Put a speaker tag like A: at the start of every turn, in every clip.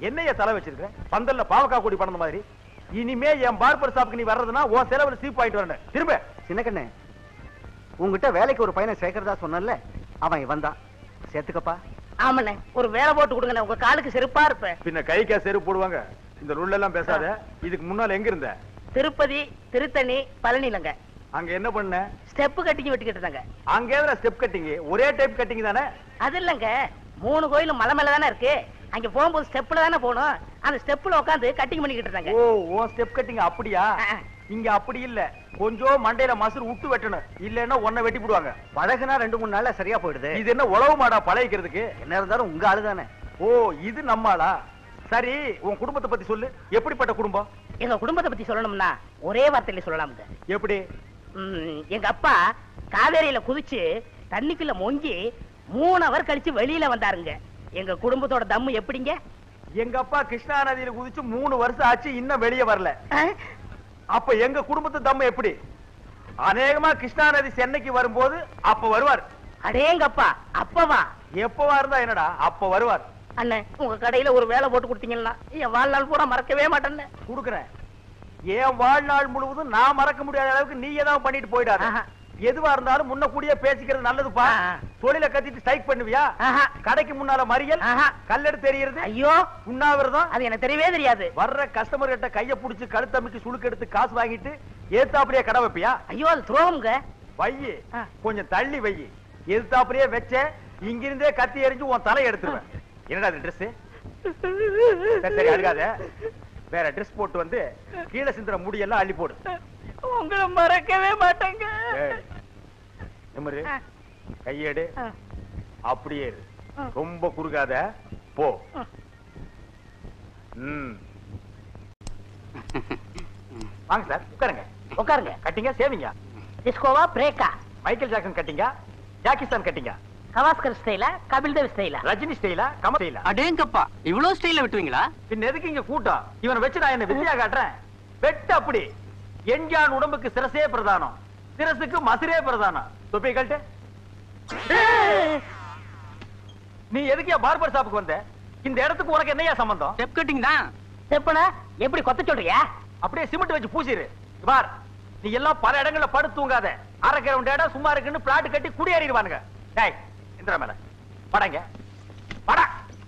A: என்னைய தலை வச்சிருக்க பந்தல்ல பாவக்காய் கூடி பண்ண மாதிரி இனிமே என் பார்பர் ஷாப்புக்கு நீ வர்றதுன்னா உன் செலவுல சீப் வாங்கிட்டு வரணும் திரும்ப
B: சின்ன கண்ணு உங்ககிட்ட வேலைக்கு ஒரு பையனை சேர்க்கறதா சொன்னல அவன் வந்தான் சேர்த்துக்கப்பா
C: ஆமாண்ணே ஒரு வேலை போட்டு கொடுங்கண்ணே உங்க காலுக்கு செருப்பா இருப்பேன்
A: பின்ன கைக்கா செருப்பு போடுவாங்க இந்த ரூல்ல எல்லாம் பேசாத இதுக்கு முன்னால எங்க இருந்த
C: திருப்பதி திருத்தணி பழனிலங்க
A: அங்க என்ன பண்ண
C: ஸ்டெப்பு கட்டிங்க வெட்டிக்கிட்டு இருந்தாங்க
A: அங்க எதுல ஸ்டெப் கட்டிங் ஒரே டைப் கட்டிங் தானே
C: அது இல்லைங்க மூணு கோயிலும் மலை மேல தானே இருக்கு அங்க போகும்போது ஸ்டெப்ல தானே போகணும் அந்த ஸ்டெப்ல உட்காந்து கட்டிங் பண்ணிக்கிட்டு இருந்தாங்க
A: ஓ ஓ ஸ்டெப் கட்டிங் அப்படியா இங்க அப்படி இல்ல கொஞ்சம் மண்டையில மசுறு விட்டு வெட்டணும் இல்லன்னா ஒன்ன வெட்டி போடுவாங்க
B: பழகுனா ரெண்டு மூணு நாள்ல சரியா போயிடுது
A: இது என்ன உழவு மாடா பழகிக்கிறதுக்கு
B: என்ன இருந்தாலும் உங்க ஆளு தானே
A: ஓ இது நம்மாளா சரி உன் குடும்பத்தை பத்தி சொல்லு எப்படிப்பட்ட குடும்பம்
C: எங்க குடும்பத்தை பத்தி சொல்லணும்னா ஒரே வார்த்தையில சொல்லலாமுங்க
A: எப்படி
C: ம், எங்க அப்பா காவேரியில குதிச்சு தண்ணிக்குள்ள மொங்கி மூணு அவர் கழிச்சு வெளியில வந்தாருங்க எங்க குடும்பத்தோட தம்மு எப்படிங்க
A: எங்க அப்பா கிருஷ்ணா நதியில குதிச்சு மூணு வருஷம் ஆச்சு இன்னும் வெளியே வரல அப்ப எங்க குடும்பத்து தம்ம எப்படி அநேகமா கிருஷ்ணா நதி சென்னைக்கு வரும்போது அப்ப வருவார்
C: அடேங்கப்பா அப்பவா
A: எப்பவா இருந்தா என்னடா அப்ப வருவார்
C: அண்ணே உங்க கடையில ஒரு வேலை போட்டு கொடுத்தீங்கன்னா என் வாழ்நாள் பூரா மறக்கவே மாட்டேன்னு
A: குடுக்கறேன் என் வாழ்நாள் முழுவதும் நான் மறக்க முடியாத அளவுக்கு நீ ஏதாவது பண்ணிட்டு போயிடாத
C: ஆஹா.
A: எதுவா இருந்தாலும் முன்ன கூடிய பேசிக்கிறது நல்லதுப்பா
C: ஆ.
A: தொழில கத்திட்டு ஸ்ட்ரைக் பண்ணுவியா
C: ஆஹா.
A: கடைக்கு முன்னால மறியல்
C: ஆஹா.
A: கல்லெடு தெரியறது
C: ஐயோ
A: உண்ணாவிரதம்
C: அது எனக்கு தெரியவே தெரியாது
A: வர்ற கஸ்டமர் கிட்ட கைய புடிச்சு கழுத்தமிட்டு சுளுக்கு எடுத்து காசு வாங்கிட்டு ஏத்தாப்படியே கடை வைப்பியா
C: ஐயோ அது துரோகம்ங்க
A: வையி
C: ஆ.
A: கொஞ்சம் தள்ளி வையி எதிர்த்தாப்படியே வச்ச இங்கிருந்தே கத்தி எறிஞ்சு உன் தலை எடுத்துருவேன் என்னடா அது ட்ரெஸ் சரி சரி அழுகாத வேற ட்ரெஸ் போட்டு வந்து கீழே சிந்துற முடியெல்லாம் அள்ளி போடு
C: உங்களை மறக்கவே மாட்டேங்க
A: ஏய், நிமிரு
C: ஆ.
A: கையேடு
C: ஆ.
A: அப்படியே இரு
C: ஆ.
A: ரொம்ப குறுகாத போ
C: ஆ.
A: ம் வாங்க சார் உட்காருங்க
C: உட்காருங்க
A: கட்டிங்க சேவிங்க
C: டிஸ்கோவா பிரேக்கா
A: மைக்கேல் ஜாக்சன் கட்டிங்க ஜாக்கிஸ்தான் கட்டிங்க
C: கவாஸ்கர் ஸ்டைலா கபில் தேவ் ஸ்டைலா
A: ரஜினி ஸ்டைலா கமல் ஸ்டைலா
D: அடேங்கப்பா இவ்வளவு ஸ்டைல விட்டுவீங்களா
A: பின்ன எதுக்கு இங்க கூட்டம் இவனை வச்சு நான் என்ன வித்தியா காட்டுறேன் வெட்டு அப்படி எஞ்சான் உடம்புக்கு சிரசே பிரதானம் சிரசுக்கு மசிரே பிரதானம் தொப்பி கழட்டு நீ எதுக்கியா பார்பர் ஷாப்புக்கு வந்த இந்த இடத்துக்கு உனக்கு என்னையா சம்பந்தம்
D: ஸ்டெப் கட்டிங் தான்
C: செப்பனா எப்படி கொத்த சொல்றியா
A: அப்படியே சிமெண்ட் வச்சு பூசிரு இங்க பார் நீ எல்லாம் பல இடங்கள்ல படுத்து தூங்காத அரை கிரவுண்ட் இடம் சும்மா இருக்குன்னு பிளாட் கட்டி குடியேறிடுவானுங்க டேய் இந்திர மேல படங்க படா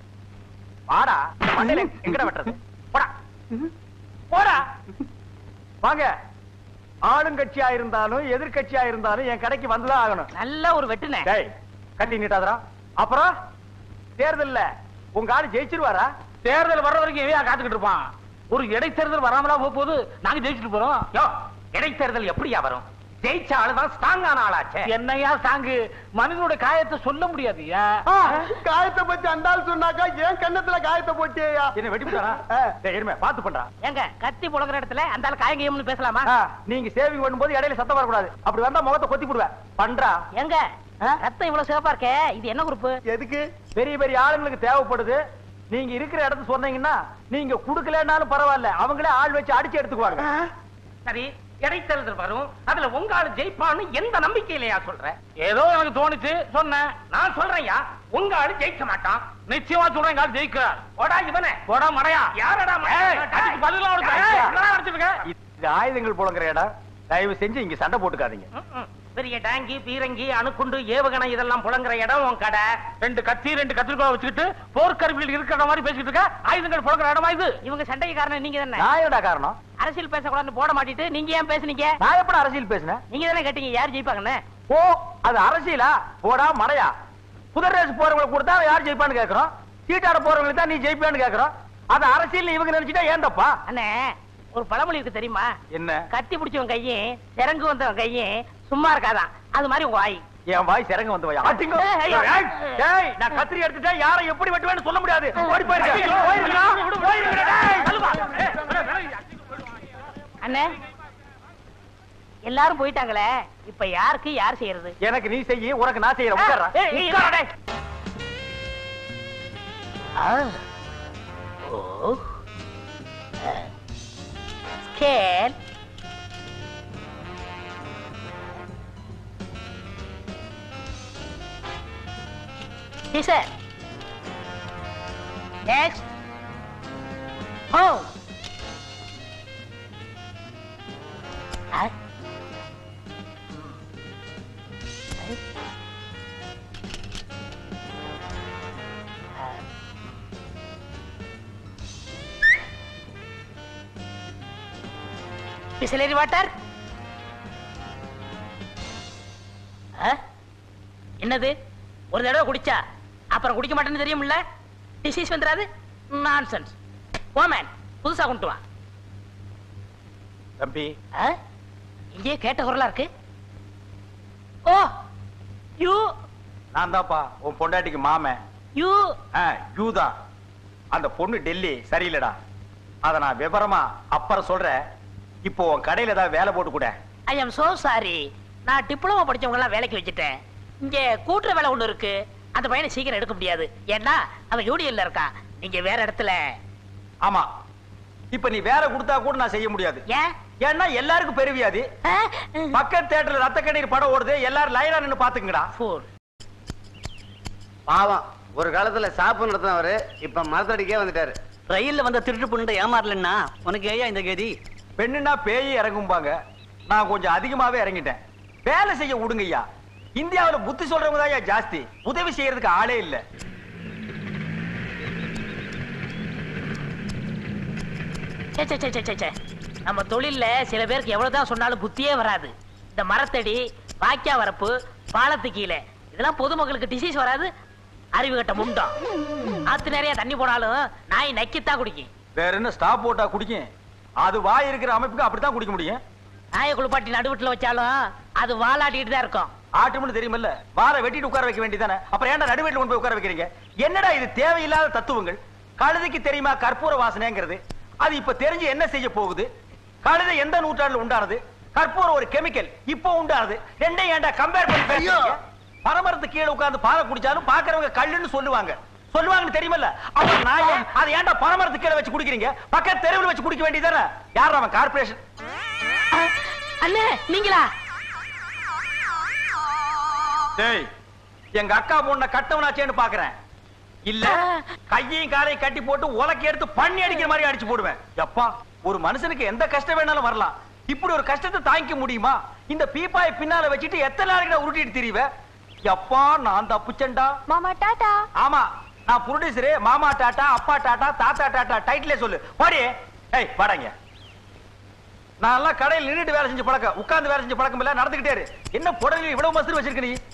A: வாடா மண்டையில எங்கட வெட்டுறது போடா போடா வாங்க ஆளுங்கட்சியா இருந்தாலும் எதிர்க்கட்சியா இருந்தாலும் என் கடைக்கு வந்துதான் ஆகணும்
C: நல்ல ஒரு வெட்டுனே
A: டேய் கட்டி நீட்டாதரா அப்புறம் தேர்தல்ல உங்க ஆளு ஜெயிச்சிருவாரா
E: தேர்தல் வர்ற வரைக்கும் எவையா காத்துக்கிட்டு இருப்பான் ஒரு இடைத்தேர்தல் வராமலா போக போகுது நாங்க ஜெயிச்சுட்டு போறோம்
D: யோ இடைத்தேர்தல் எப்படியா வரும் ஜெயிச்ச ஆளுதான் ஸ்ட்ராங்கான ஆளாச்சே
E: என்னையா சாங்கு மனிதனுடைய காயத்தை சொல்ல முடியாதுயா
B: காயத்தை பத்தி அந்தாள் சொன்னாக்கா ஏன் கண்ணத்துல காயத்தை போட்டியா
A: என்ன வெட்டிவிட்டாரா டேய் எருமை பாத்து பண்றா
C: ஏங்க கத்தி புழங்குற இடத்துல அந்த ஆள் காயங்கயம்னு பேசலாமா
A: ஆ, நீங்க சேவிங் பண்ணும்போது இடையில சத்தம் வரக்கூடாது அப்படி வந்தா முகத்தை கொத்தி போடுவேன் பண்றா
C: எங்க ரத்தம் இவ்வளவு சிவப்பா இருக்கே இது என்ன குரூப்
B: எதுக்கு
A: பெரிய பெரிய ஆளுங்களுக்கு தேவைப்படுது நீங்க இருக்கிற இடத்த சொன்னீங்கன்னா நீங்க குடுக்கலனாலும் பரவாயில்ல அவங்களே ஆள் வச்சு அடிச்சு எடுத்துக்குவாங்க
D: சரி இடைத்தேர்தல் வரும் அதுல உங்க ஆளு ஜெயிப்பான்னு எந்த நம்பிக்கையிலயா சொல்ற
E: ஏதோ எனக்கு தோணுச்சு சொன்னேன்
D: நான் சொல்றேன்யா உங்க ஆளு ஜெயிக்க மாட்டான்
E: நிச்சயமா சொல்றேன் எங்காவது ஜெயிக்கிறார்
D: போடா இவனே
E: போடா மடையா
D: யாரடா
E: ஏய், அதுக்கு பதிலா அவனுக்கு
D: ஏய்,
E: என்னடா அடிச்சிட்டு இருக்க?
A: இது ஆயுதங்கள் புழங்குற இடம் தயவு செஞ்சு இங்க சண்டை போட்டுக்காதீங்க
D: ம்ம். பெரிய டாங்கி பீரங்கி அணுக்குண்டு ஏவுகணை இதெல்லாம் புழங்குற இடம் உன் கடை
E: ரெண்டு கத்தி ரெண்டு கத்திரிக்கோள் வச்சுக்கிட்டு போர்க்கருவிகள் இருக்கிற மாதிரி பேசிட்டு இருக்க ஆயுதங்கள் புழங்குற இடமா இது
C: இவங்க சண்டைக்கு காரணம் நீங்க தானே
A: நான் என்னடா காரணம்
C: அரசியல் பேசக்கூடாதுன்னு போட மாட்டிட்டு நீங்க ஏன் பேசுனீங்க
A: நான் எப்படி அரசியல் பேசினேன்
C: நீங்க தானே கேட்டீங்க யார் ஜெயிப்பாங்கன்னு
A: ஓ அது அரசியலா போடா மடையா குதிரை ரேஸ் போறவங்களுக்கு கொடுத்தா யார் ஜெயிப்பான்னு கேக்குறோம் சீட்டாட போறவங்களுக்கு தான் நீ ஜெயிப்பான்னு கேக்குறோம் அது அரசியல் இவங்க நினைச்சுட்டா ஏன் தப்பா
C: அண்ணே ஒரு பழமொழி இருக்கு தெரியுமா
A: என்ன
C: கத்தி பிடிச்சவன் கையும் சிறங்கு வந்தவன் கையும் சும்மா இருக்காதான் அது மாதிரி உங்க வாய்
A: என் வாய் சிறங்க வந்து வாய் ஆட்டிங்கோ.
C: ஏய், ஐயோ.
A: ஏய், ஏய், நான் கத்திரி எடுத்துட்டேன் யாரை எப்படி வெட்டுவேன்னு சொல்ல முடியாது ஓடி போயிருங்க போயிருங்கடா, போயிருங்கடா, டேய்.
C: அண்ணே எல்லாரும் போயிட்டாங்களே இப்ப யாருக்கு யார் செய்யறது
A: எனக்கு நீ செய்யி உனக்கு நான் செய்யறேன் உட்கார்றா.
C: ஏய், ஏய்,
A: உட்கார்றா,
C: ஏய்.
A: டேய்.
C: ஓ ஸ்கேன் டீச்சர் நெக்ஸ்ட் போ ஆ? ஆ. பிஸ்லரி வாட்டர் என்னது ஒரு தடவை குடிச்சா அப்புறம் குடிக்க மாட்டேன்னு தெரியுமில்ல டிசீஸ் வந்துடாது நான்சென்ஸ் ஓமேன் புதுசா கொண்டு வா
A: தம்பி
C: ஆ? இங்கேயே கேட்ட குரலா இருக்கு ஓ யூ
A: நான் தான்ப்பா உன் பொண்டாட்டிக்கு மாமன்
C: யூ
A: யூதான் அந்த பொண்ணு டெல்லி சரியில்லடா அத நான் விவரமா அப்புறம் சொல்றேன் இப்போ உன் கடையில ஏதாவது வேலை போட்டு கூட
C: ஐ எம் சோ சாரி நான் டிப்ளமோ படிச்சவங்க எல்லாம் வேலைக்கு வச்சுட்டேன் இங்க கூட்டுற வேலை ஒண்ணு இருக்கு அந்த பையனை சீக்கிரம் எடுக்க முடியாது ஏன்னா அவன் யூனியன்ல இருக்கான் நீங்க வேற இடத்துல
A: ஆமா இப்ப நீ வேலை கொடுத்தா கூட நான் செய்ய முடியாது
C: ஏன்
A: ஏன்னா எல்லாருக்கும் பெருவியாது
C: ஆ?
A: பக்கத்து தேட்டர்ல ரத்த கண்ணீர் படம் ஓடுது எல்லாரும் லைனா நின்னு பாத்துக்கங்கடா
C: Fool.
B: பாவம் ஒரு காலத்துல சாப்பு நடத்தினவரு இப்ப மரத்தடிக்கே வந்துட்டாரு
F: ரயில்ல வந்த திருட்டு பொண்ணுட்ட ஏமாறலன்னா உனக்கு ஏயா இந்த கதி
A: பெண்ணுன்னா பேய் இறங்கும்பாங்க நான் கொஞ்சம் அதிகமாவே இறங்கிட்டேன் வேலை செய்ய விடுங்கய்யா இந்தியாவுல புத்தி சொல்றவங்க தான் ஜாஸ்தி உதவி செய்யறதுக்கு ஆளே இல்ல
C: சே, சே, சே, சே, சே, சே. நம்ம தொழில்ல சில பேருக்கு எவ்வளவுதான் சொன்னாலும் புத்தியே வராது இந்த மரத்தடி வாக்கியா வரப்பு பாலத்து கீழே இதெல்லாம் பொதுமக்களுக்கு டிசீஸ் வராது அறிவு கட்ட முண்டம் ஆத்து நிறைய தண்ணி போனாலும் நாய் நக்கித்தான் குடிக்கும்
A: வேற என்ன ஸ்டாப் போட்டா குடிக்கும் அது வாய் இருக்கிற அமைப்புக்கு அப்படித்தான் குடிக்க முடியும்
C: நாயை குளிப்பாட்டி நடுவுட்டுல வச்சாலும் அது வாலாட்டிட்டு தான் இருக்கும்
A: ஆட்டும்னு தெரியுமல்ல வார வெட்டிட்டு உட்கார வைக்க வேண்டியதானே அப்புறம் ஏன்டா நடுவேட்டில் கொண்டு போய் உட்கார வைக்கிறீங்க என்னடா இது தேவையில்லாத தத்துவங்கள் கழுதைக்கு தெரியுமா கற்பூர வாசனைங்கிறது அது இப்ப தெரிஞ்சு என்ன செய்ய போகுது கழுதை எந்த நூற்றாண்டுல உண்டானது கற்பூரம் ஒரு கெமிக்கல் இப்போ உண்டானது ரெண்டையும் ஏன்டா கம்பேர் பண்ணி பேசுறீங்க? பரமரத்து கீழே உட்கார்ந்து பாலை குடிச்சாலும் பாக்குறவங்க கல்லுன்னு சொல்லுவாங்க சொல்லுவாங்கன்னு தெரியுமல்ல அப்ப நான் ஏன் அதை ஏன்டா பரமரத்து கீழே வச்சு குடிக்கிறீங்க பக்கத்து தெருவில் வச்சு குடிக்க வேண்டியதானே யார் அவன் கார்பரேஷன்
C: அண்ணே நீங்களா
A: டேய் எங்க அக்கா பொண்ண கட்டவனாச்சேன்னு பாக்குறேன் இல்ல கையையும் காலையும் கட்டி போட்டு உலக்கி எடுத்து பண்ணி அடிக்கிற மாதிரி அடிச்சு போடுவேன் எப்பா ஒரு மனுஷனுக்கு எந்த கஷ்டம் வேணாலும் வரலாம் இப்படி ஒரு கஷ்டத்தை தாங்கிக்க முடியுமா இந்த பீப்பாயை பின்னால வச்சுட்டு எத்தனை நாளைக்கு நான் உருட்டிட்டு திரிவ எப்பா நான் தப்புச்சேன்டா
G: மாமா டாடா
A: ஆமா நான் ப்ரொடியூசரு மாமா டாட்டா அப்பா டாட்டா தாத்தா டாட்டா டைட்டிலே சொல்லு பாடி ஏய் வாடாங்க நான் எல்லாம் கடையில் நின்னுட்டு வேலை செஞ்ச பழக்கம் உட்கார்ந்து வேலை செஞ்ச பழக்கம் இல்ல நடந்துகிட்டே இரு என்ன புடவையில் இவ்வளவு மசூர் வச்சிருக்க நீ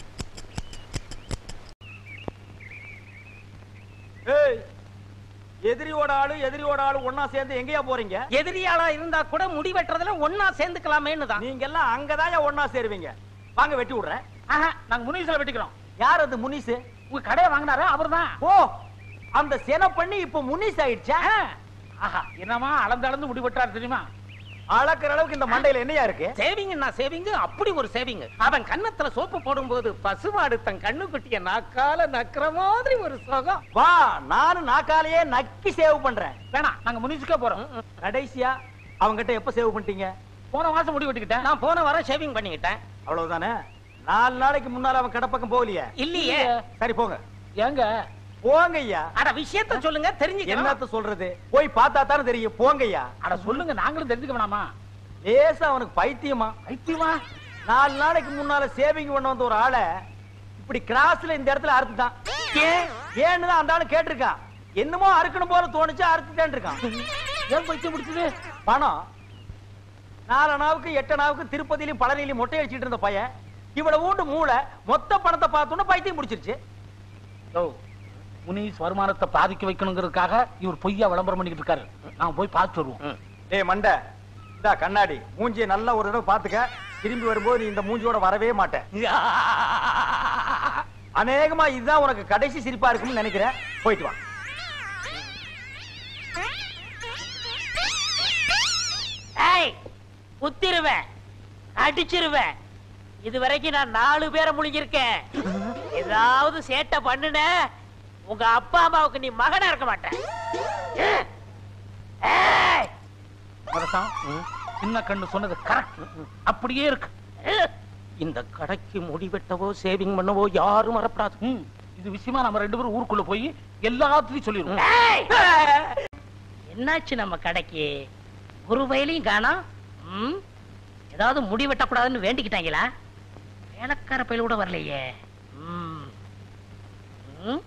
A: ஏய் எதிரியோட ஆளு எதிரியோட ஆளு ஒண்ணா சேர்ந்து எங்கயா போறீங்க
D: எதிரியாளா இருந்தா கூட முடி வெட்டுறதுல ஒன்னா சேர்ந்துக்கலாமேன்னு தான்
A: நீங்க எல்லாம் அங்கதான் ஒண்ணா சேருவீங்க வாங்க வெட்டி விடுறேன்
E: ஆஹா, நாங்க முனீஸ்வர வெட்டிக்கிறோம்
A: யார் அது முனிசு
E: உங்க கடையை வாங்கினாரு அவர்தான்
A: ஓ அந்த சென பண்ணி இப்ப முனிஸ் ஆயிடுச்சா
E: ஆ. ஆஹா என்னமா அளந்து அளந்து முடி வெட்டுறாரு தெரியுமா
A: அளக்குற அளவுக்கு இந்த மண்டையில என்னையா இருக்கு
D: சேவிங்னா சேவிங் அப்படி ஒரு சேவிங் அவன் கன்னத்துல சோப்பு போடும்போது பசுமாடு தன் கண்ணு குட்டிய நாக்கால நக்கிற மாதிரி ஒரு சுகம்
A: வா நானும் நாக்காலேயே நக்கி சேவ் பண்றேன்
E: வேணாம் நாங்க முனிசுக்கே போறோம்
A: கடைசியா அவங்கிட்ட எப்ப சேவ் பண்ணிட்டீங்க
E: போன மாசம் முடி வெட்டிக்கிட்டேன்
D: நான் போன வாரம் ஷேவிங் பண்ணிக்கிட்டேன்
A: அவ்வளவுதானே நாலு நாளைக்கு முன்னால அவன் கடப்பக்கம் போகலையே
D: இல்லையே
A: சரி போங்க
E: ஏங்க
A: போங்க ஐயா
D: அட விஷயத்த சொல்லுங்க தெரிஞ்சுக்கணும்
A: என்னத்த சொல்றது போய் பார்த்தா தானே தெரியும் போங்க ஐயா
E: அட சொல்லுங்க நாங்களும் தெரிஞ்சுக்க வேணாமா
A: லேசா அவனுக்கு பைத்தியமா
E: ஐத்தியமா
A: நாலு நாளைக்கு முன்னால சேவிங் பண்ண வந்த ஒரு ஆளை இப்படி கிராஸ்ல இந்த இடத்துல அறுத்துட்டான் ஏன் ஏன்னு தான் அந்த ஆளு கேட்டிருக்கான் என்னமோ அறுக்கணும் போல தோணுச்சு அறுத்துட்டேன் இருக்கான்
E: ஏன் பைத்தியம் பிடிச்சது
A: பணம் நாலு நாவுக்கு எட்டு நாவுக்கு திருப்பதியிலும் பழனியிலும் மொட்டை அடிச்சிட்டு இருந்த பையன் இவ்வளவு ஊண்டு மூளை மொத்த பணத்தை பார்த்தோன்னு பைத்தியம் முடிச்சிருச்சு
E: ஓ முனீஸ் வருமானத்தை பாதிக்க வைக்கணுங்கிறதுக்காக இவர் பொய்யா விளம்பரம் பண்ணிக்கிட்டு இருக்காரு நாம போய் பார்த்து வருவோம்
A: டேய் மண்டை இதா கண்ணாடி மூஞ்சியை நல்லா ஒரு தடவை பாத்துக்க திரும்பி வரும்போது நீ இந்த மூஞ்சியோட வரவே மாட்டேன் அநேகமா இதுதான் உனக்கு கடைசி சிரிப்பா இருக்கும்னு நினைக்கிறேன் போயிட்டு வா
C: ஏய் குத்திருவேன் அடிச்சிருவேன் இது வரைக்கும் நான் நாலு பேரை முழுங்கிருக்கேன் ஏதாவது சேட்டை பண்ணுன உங்க அப்பா அம்மாவுக்கு நீ மகனா இருக்க மாட்டேன் ஏய்!
E: மரசாம் சின்ன கண்ணு சொன்னது கரெக்ட் அப்படியே இருக்கு
D: இந்த கடைக்கு முடி வெட்டவோ சேவிங் பண்ணவோ யாரும் வரப்படாது
E: ம், இது விஷயமா நம்ம ரெண்டு பேரும் ஊருக்குள்ள போய் எல்லாத்தையும் சொல்லிடுவோம்
C: ஏய்! என்னாச்சு நம்ம கடைக்கு ஒரு வயலையும் காணோம் ம்? ஏதாவது முடி வெட்டக்கூடாதுன்னு வேண்டிக்கிட்டாங்களா வேலைக்கார பயில கூட வரலையே ம். ம்?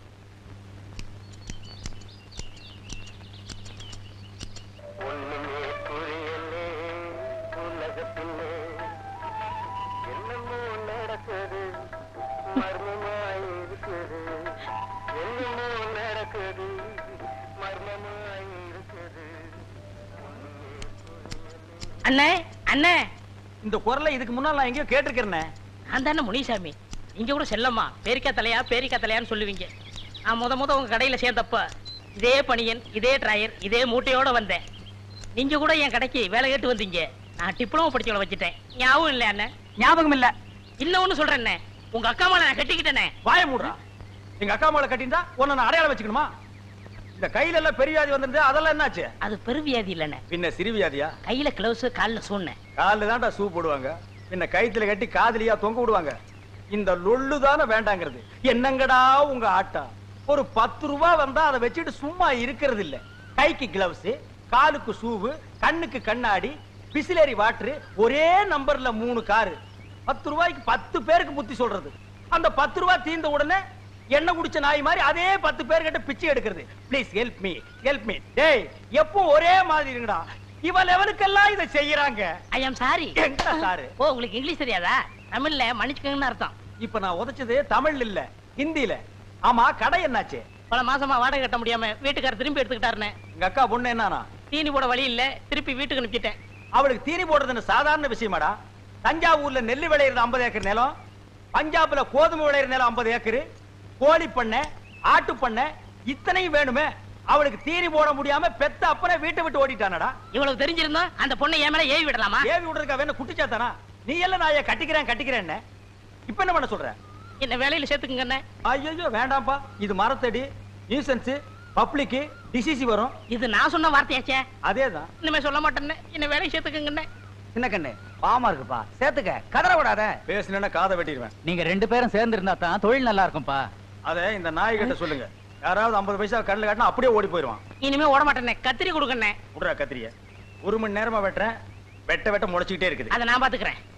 C: அண்ணே அண்ணே
A: இந்த குரலை இதுக்கு முன்னால் நான் எங்கேயோ கேட்டிருக்கிறேனே
C: நான் தானே முனிசாமி நீங்க கூட செல்லம்மா பேரிக்கா தலையா பேரிக்கா தலையான்னு சொல்லுவீங்க நான் முத முத உங்க கடையில சேர்ந்தப்ப இதே பணியன் இதே டிராயர் இதே மூட்டையோட வந்தேன் நீங்க கூட என் கடைக்கு வேலை கேட்டு வந்தீங்க நான் டிப்ளமோ படிச்சவளை வச்சுட்டேன் ஞாபகம் இல்ல அண்ணே
A: ஞாபகம் இல்ல
C: இன்னொன்னு சொல்றேன்னே உங்க அக்கா மேல நான் கட்டிக்கிட்டேனே
A: வாய மூடுறா எங்க அக்கா மேல கட்டியிருந்தா உன்னை நான் அடையாளம் வச்சுக்கணுமா இந்த கையில எல்லாம் பெரிய வியாதி வந்திருந்தா அதெல்லாம் என்னாச்சு
C: அது பெருவியாதி இல்லண்ணே
A: பின்ன சிறு வியாதியா
C: கையில கிளவுஸ் கால்ல சூண்ணேன்
A: காலில் தான்டா ஷூ போடுவாங்க பின்ன கயித்துல கட்டி காதுலியா தொங்க விடுவாங்க இந்த லொள்ளு தானே வேண்டாங்கிறது என்னங்கடா உங்க ஆட்டா ஒரு பத்து ரூபா வந்தா அதை வச்சுட்டு சும்மா இருக்கிறது இல்ல கைக்கு கிளவுஸ் காலுக்கு ஷூவு கண்ணுக்கு கண்ணாடி பிசிலரி வாட்டர் ஒரே நம்பர்ல மூணு காரு பத்து ரூபாய்க்கு பத்து பேருக்கு புத்தி சொல்றது அந்த பத்து ரூபாய் தீர்ந்த உடனே எண்ணெய் குடிச்ச நாய் மாதிரி அதே பத்து பேர் கிட்ட பிச்சை எடுக்கிறது please help me help me டேய் எப்போ ஒரே மாதிரி இருங்கடா இவ லெவலுக்கெல்லாம் இதை செய்யறாங்க
C: ஐ ஆம் சாரி
A: எங்கடா சாரு
C: ஓ உங்களுக்கு இங்கிலீஷ் தெரியாதா தமிழ்ல மன்னிச்சுக்கங்கன்னு அர்த்தம்
A: இப்ப நான் உதைச்சது தமிழ் இல்ல ஹிந்தில ஆமா கடை என்னாச்சு
C: பல மாசமா வாடகை கட்ட முடியாம வீட்டுக்காரர் திரும்பி எடுத்துக்கிட்டாருன்னு
A: எங்க அக்கா பொண்ணு என்னன்னா
C: தீனி போட வழி இல்ல திருப்பி வீட்டுக்கு அனுப்பிச்சிட்டேன்
A: அவளுக்கு தீனி போடுறது சாதாரண விஷயமாடா தஞ்சாவூர்ல நெல்லு விளையிறது 50 ஏக்கர் நிலம் பஞ்சாப்ல கோதுமை விளையிற நிலம் 50 ஏக்கர் கோழி பண்ணை ஆட்டு பண்ணை இத்தனையும் வேணுமே அவளுக்கு தீனி போட முடியாம பெத்த அப்பனே வீட்டை விட்டு ஓடிட்டானடா
C: இவ்வளவு தெரிஞ்சிருந்தோம் அந்த பொண்ணை என் மேல ஏவி விடலாமா
A: ஏவி விடுறதுக்கா வேணும் குட்டிச்சாத்தானா நீ எல்லாம் நான் கட்டிக்கிறேன் கட்டிக்கிறேன்னு இப்ப என்ன பண்ண சொல்ற
C: என்ன வேலையில சேர்த்துக்குங்கண்ணே
A: ஐயோ வேண்டாம்ப்பா இது மரத்தடி நியூசன்ஸ் பப்ளிக் டிசிசி வரும்
C: இது நான் சொன்ன வார்த்தையாச்சே
A: அதேதான்
C: இனிமே சொல்ல மாட்டேன்னு என்ன வேலையை சேர்த்துக்குங்கண்ணே
B: சின்ன கண்ணு பாவமா இருக்குப்பா சேர்த்துக்க கதற விடாத
A: பேசுனா காதை வெட்டிடுவேன்
G: நீங்க ரெண்டு பேரும் சேர்ந்து இருந்தா தான் தொழில் நல்லா இருக்கும்பா
A: அத இந்த நாய் கிட்ட சொல்லுங்க யாராவது 50 பைசா கடல காட்டினா அப்படியே ஓடி போயிருவான்
C: இனிமே ஓட மாட்டேனே கத்திரி கொடுக்கண்ணே
A: விடுறா கத்திரிய ஒரு மணி நேரமா வெட்டுறேன் வெட்ட வெட்ட முளைச்சுக்கிட்டே இருக்குது
C: அதை நான் பாத்துக்கிறேன்